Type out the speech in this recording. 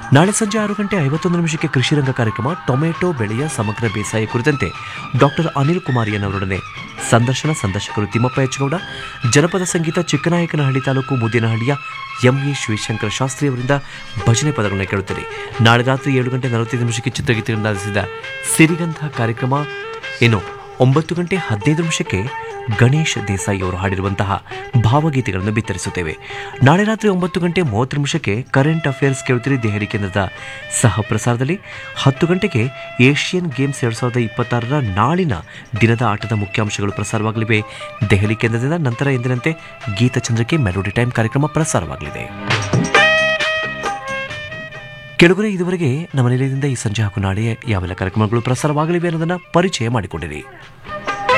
ನಾಳೆ ಸಂಜೆ ಆರು ಗಂಟೆ ಐವತ್ತೊಂದು ನಿಮಿಷಕ್ಕೆ ಕೃಷಿ ರಂಗ ಕಾರ್ಯಕ್ರಮ ಟೊಮೆಟೊ ಬೆಳೆಯ ಸಮಗ್ರ ಬೇಸಾಯ ಕುರಿತಂತೆ ಡಾಕ್ಟರ್ ಅನಿಲ್ ಕುಮಾರಿಯನ್ನವರೊಡನೆ ಸಂದರ್ಶನ ಸಂದರ್ಶಕರು ತಿಮ್ಮಪ್ಪ ಹೆಚ್ಚಗೌಡ ಜನಪದ ಸಂಗೀತ ಚಿಕ್ಕನಾಯಕನಹಳ್ಳಿ ತಾಲೂಕು ಮುದ್ದಿನಹಳ್ಳಿಯ ಎಂಎ ಶಿವಶಂಕರ ಶಾಸ್ತ್ರಿ ಅವರಿಂದ ಭಜನೆ ಪದಗಳನ್ನು ಕೇಳುತ್ತೀರಿ ನಾಳೆ ರಾತ್ರಿ ಏಳು ಗಂಟೆ ನಲವತ್ತೈದು ನಿಮಿಷಕ್ಕೆ ಚಿತ್ರಗೀತೆಗಳನ್ನು ಆಲಿಸಿದ ಸಿರಿಗಂಧ ಕಾರ್ಯಕ್ರಮ ಇನ್ನು ಒಂಬತ್ತು ಗಂಟೆ ಹದಿನೈದು ನಿಮಿಷಕ್ಕೆ ಗಣೇಶ್ ದೇಸಾಯಿ ಅವರು ಹಾಡಿರುವಂತಹ ಭಾವಗೀತೆಗಳನ್ನು ಬಿತ್ತರಿಸುತ್ತೇವೆ ನಾಳೆ ರಾತ್ರಿ ಒಂಬತ್ತು ಗಂಟೆ ಮೂವತ್ತು ನಿಮಿಷಕ್ಕೆ ಕರೆಂಟ್ ಅಫೇರ್ಸ್ ಕೇಳುತ್ತೀರಿ ದೆಹಲಿ ಕೇಂದ್ರದ ಸಹ ಪ್ರಸಾರದಲ್ಲಿ ಹತ್ತು ಗಂಟೆಗೆ ಏಷ್ಯನ್ ಗೇಮ್ಸ್ ಎರಡು ಸಾವಿರದ ಇಪ್ಪತ್ತಾರರ ನಾಳಿನ ದಿನದ ಆಟದ ಮುಖ್ಯಾಂಶಗಳು ಪ್ರಸಾರವಾಗಲಿವೆ ದೆಹಲಿ ಕೇಂದ್ರದಿಂದ ನಂತರ ಎಂದಿನಂತೆ ಗೀತಚಂದ್ರಕ್ಕೆ ಮೆಲೋಡಿ ಟೈಮ್ ಕಾರ್ಯಕ್ರಮ ಪ್ರಸಾರವಾಗಲಿದೆ ಕೆಳಗರೆ ಇದುವರೆಗೆ ನಮ್ಮ ನಿಲಯದಿಂದ ಈ ಸಂಜೆ ಹಾಗೂ ನಾಳೆ ಯಾವೆಲ್ಲ ಕಾರ್ಯಕ್ರಮಗಳು ಪ್ರಸಾರವಾಗಲಿವೆ ಅನ್ನೋದನ್ನು ಪರಿಚಯ ಮಾಡಿಕೊಂಡಿರಿ